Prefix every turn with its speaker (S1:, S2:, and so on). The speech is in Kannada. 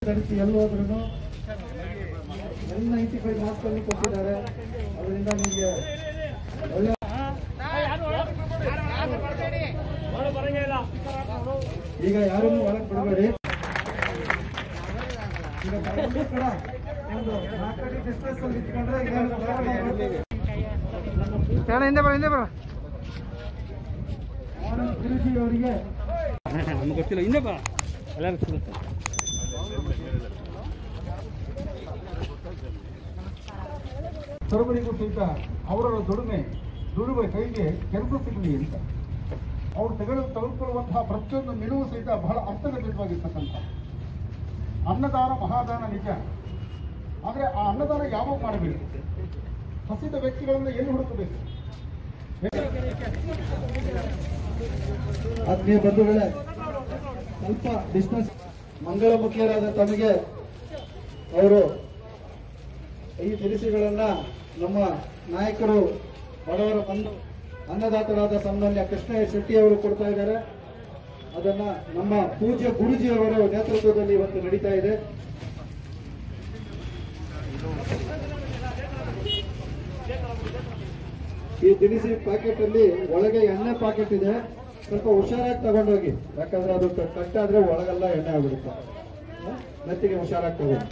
S1: ಧರಿಸಿ ಎಲ್ಲಿ ಹೋದ್ರು ಎಲ್ ನೈಂಟಿ ಫೈವ್ ಮಾರ್ಕ್ಸ್ ಅಲ್ಲಿ ಕೊಟ್ಟಿದ್ದಾರೆ ಅದರಿಂದ ನಿಮಗೆ ಒಳ್ಳೆ ಈಗ ಯಾರನ್ನು ಒಳಗೆ ಬಿಡಬೇಡಿ ಈಗ ಒಂದು ಕಡ ಒಂದು ನಾಲ್ಕಡಿ ಡಿಸ್ಟೆನ್ಸ್ ಅಲ್ಲಿ ಇಟ್ಕೊಂಡ್ರೆ ಈಗ
S2: ಹಿಂದೆ ಬರ ಹಿಂದೆ ಬರ
S1: ಆನಂದ್ ಗುರುಜಿ ಅವರಿಗೆ
S2: ನಮ್ಗೆ ಗೊತ್ತಿಲ್ಲ ಹಿಂದೆ ಬರ ಎಲ್ಲರೂ ಸಿಗುತ್ತೆ
S1: ಸರ್ವರಿಗೂ ಸಹಿತ ಅವರವರ ದುಡಿಮೆ ದುಡಿಮೆ ಕೈಗೆ ಕೆಲಸ ಸಿಗಲಿ ಅಂತ ಅವ್ರು ತೆಗೆದು ತೆಗೆದುಕೊಳ್ಳುವಂತಹ ಪ್ರತಿಯೊಂದು ನಿಲುವು ಸಹಿತ ಬಹಳ ಅರ್ಥಗರ್ಭಿತವಾಗಿರ್ತಕ್ಕಂಥ ಅನ್ನದಾನ ಮಹಾದಾನ ನಿಜ ಆದರೆ ಆ ಅನ್ನದಾನ ಯಾವಾಗ ಮಾಡಬೇಕು ಹಸಿದ ವ್ಯಕ್ತಿಗಳನ್ನ ಎಲ್ಲಿ ಹುಡುಕಬೇಕು ಆತ್ಮೀಯ ಬಂಧುಗಳೇ ಸ್ವಲ್ಪ ಡಿಸ್ಟೆನ್ಸ್ ಮಂಗಳಮುಖಿಯರಾದ ತಮಗೆ ಅವರು ಈ ತಿನಿಸುಗಳನ್ನ ನಮ್ಮ ನಾಯಕರು ಬಡವರ ಬಂಧು ಅನ್ನದಾತರಾದ ಸನ್ಮಾನ್ಯ ಕೃಷ್ಣ ಎಸ್ ಶೆಟ್ಟಿ ಅವರು ಕೊಡ್ತಾ ಇದ್ದಾರೆ ಅದನ್ನ ನಮ್ಮ ಪೂಜ್ಯ ಗುರುಜಿ ಅವರ ನೇತೃತ್ವದಲ್ಲಿ ಇವತ್ತು ನಡೀತಾ ಇದೆ ಈ ದಿನಸಿ ಪ್ಯಾಕೆಟ್ ಅಲ್ಲಿ ಒಳಗೆ ಎಣ್ಣೆ ಪ್ಯಾಕೆಟ್ ಇದೆ ಸ್ವಲ್ಪ ಹುಷಾರಾಗಿ ತಗೊಂಡೋಗಿ ಯಾಕಂದ್ರೆ ಅದು ಕಟ್ಟಾದ್ರೆ ಒಳಗೆಲ್ಲ ಎಣ್ಣೆ ಆಗ್ಬಿಡುತ್ತೆ ಹ? ಮೆತ್ತಿಗೆ ಹುಷಾರಾಗಿ ತಗೊಂಡು